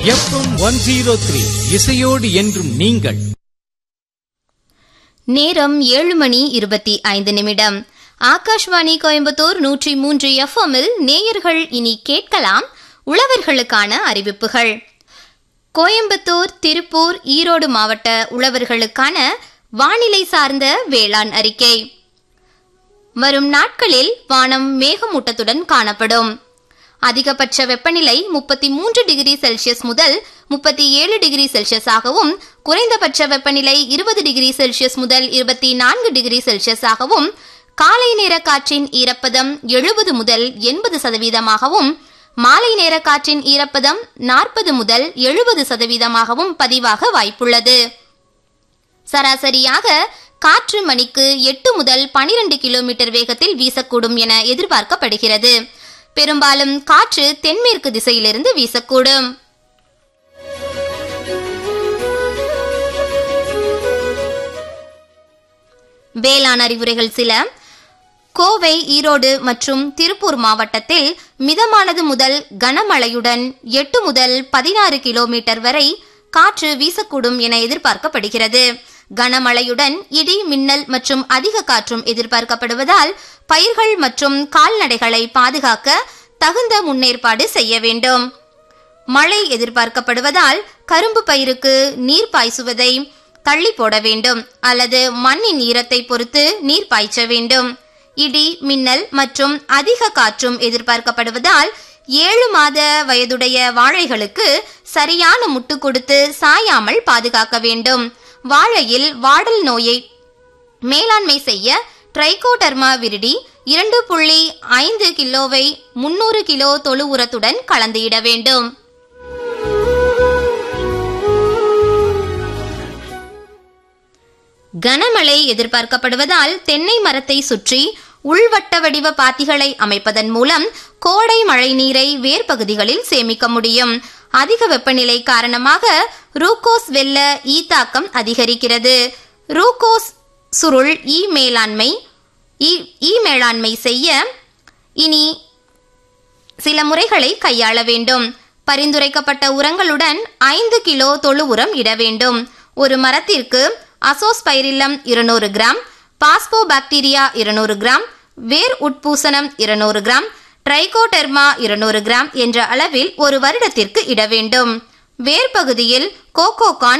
FM one zero three இசையோடு என்றும் நீங்கள் நேரம் ஏழு மணி இருபத்தி ஐந்து நிமிடம் ஆகாஷ்வாணி கோயம்புத்தூர் நூற்றி மூன்று எஃப்எம்மில் நேயர்கள் இனி கேட்கலாம் உழவர்களுக்கான அறிவிப்புகள் கோயம்புத்தூர் திருப்பூர் ஈரோடு மாவட்ட உழவர்களுக்கான வானிலை சார்ந்த வேளாண் அறிக்கை வரும் நாட்களில் வானம் மேகமூட்டத்துடன் காணப்படும் அதிகபட்ச வெப்பநிலை முப்பத்தி மூன்று டிகிரி செல்சியஸ் முதல் முப்பத்தி ஏழு டிகிரி செல்சியஸாகவும் குறைந்தபட்ச வெப்பநிலை இருபது டிகிரி செல்சியஸ் முதல் இருபத்தி நான்கு டிகிரி செல்சியஸாகவும் காலை நேர காற்றின் ஈரப்பதம் எழுபது முதல் எண்பது சதவீதமாகவும் மாலை நேர காற்றின் ஈரப்பதம் நாற்பது முதல் எழுபது சதவீதமாகவும் பதிவாக வாய்ப்புள்ளது சராசரியாக காற்று மணிக்கு எட்டு முதல் பனிரெண்டு கிலோமீட்டர் வேகத்தில் வீசக்கூடும் என எதிர்பார்க்கப்படுகிறது பெரும்பாலும் காற்று தென்மேற்கு திசையிலிருந்து வீசக்கூடும் வேளாண் அறிவுரைகள் சில கோவை ஈரோடு மற்றும் திருப்பூர் மாவட்டத்தில் மிதமானது முதல் கனமழையுடன் எட்டு முதல் பதினாறு கிலோமீட்டர் வரை காற்று வீசக்கூடும் என எதிர்பார்க்கப்படுகிறது கனமழையுடன் இடி மின்னல் மற்றும் அதிக காற்றும் எதிர்பார்க்கப்படுவதால் பயிர்கள் மற்றும் கால்நடைகளை பாதுகாக்க தகுந்த முன்னேற்பாடு செய்ய வேண்டும் மழை எதிர்பார்க்கப்படுவதால் கரும்பு பயிருக்கு நீர் பாய்ச்சுவதை தள்ளி போட வேண்டும் அல்லது மண்ணின் ஈரத்தை பொறுத்து நீர் பாய்ச்ச வேண்டும் இடி மின்னல் மற்றும் அதிக காற்றும் எதிர்பார்க்கப்படுவதால் ஏழு மாத வயதுடைய வாழைகளுக்கு சரியான முட்டு கொடுத்து சாயாமல் பாதுகாக்க வேண்டும் வாழையில் வாடல் நோயை மேலாண்மை செய்ய ட்ரைகோடர்மா விரிடி இரண்டு புள்ளி ஐந்து கிலோவை முன்னூறு கிலோ தொழு உரத்துடன் கலந்துயிட வேண்டும் கனமழை எதிர்பார்க்கப்படுவதால் தென்னை மரத்தை சுற்றி உள்வட்ட வடிவ பாத்திகளை அமைப்பதன் மூலம் கோடை மழை நீரை வேர் பகுதிகளில் சேமிக்க முடியும் அதிக வெப்பநிலை காரணமாக ரூகோஸ் வெள்ள ஈ தாக்கம் அதிகரிக்கிறது ரூகோஸ் சுருள் ஈ மேலாண்மை ஈ- ஈ மேலாண்மை செய்ய இனி சில முறைகளை கையாள வேண்டும் பரிந்துரைக்கப்பட்ட உரங்களுடன் ஐந்து கிலோ தொழு உரம் இட வேண்டும் ஒரு மரத்திற்கு அசோஸ்பைரில்லம் இருநூறு கிராம் பாஸ்போ பாக்டீரியா இருநூறு கிராம் வேர் உட்பூசணம் இருநூறு கிராம் ட்ரைகோடெர்மா இருநூறு கிராம் என்ற அளவில் ஒரு வருடத்திற்கு இட வேண்டும் வேர் பகுதியில் கோகோகான்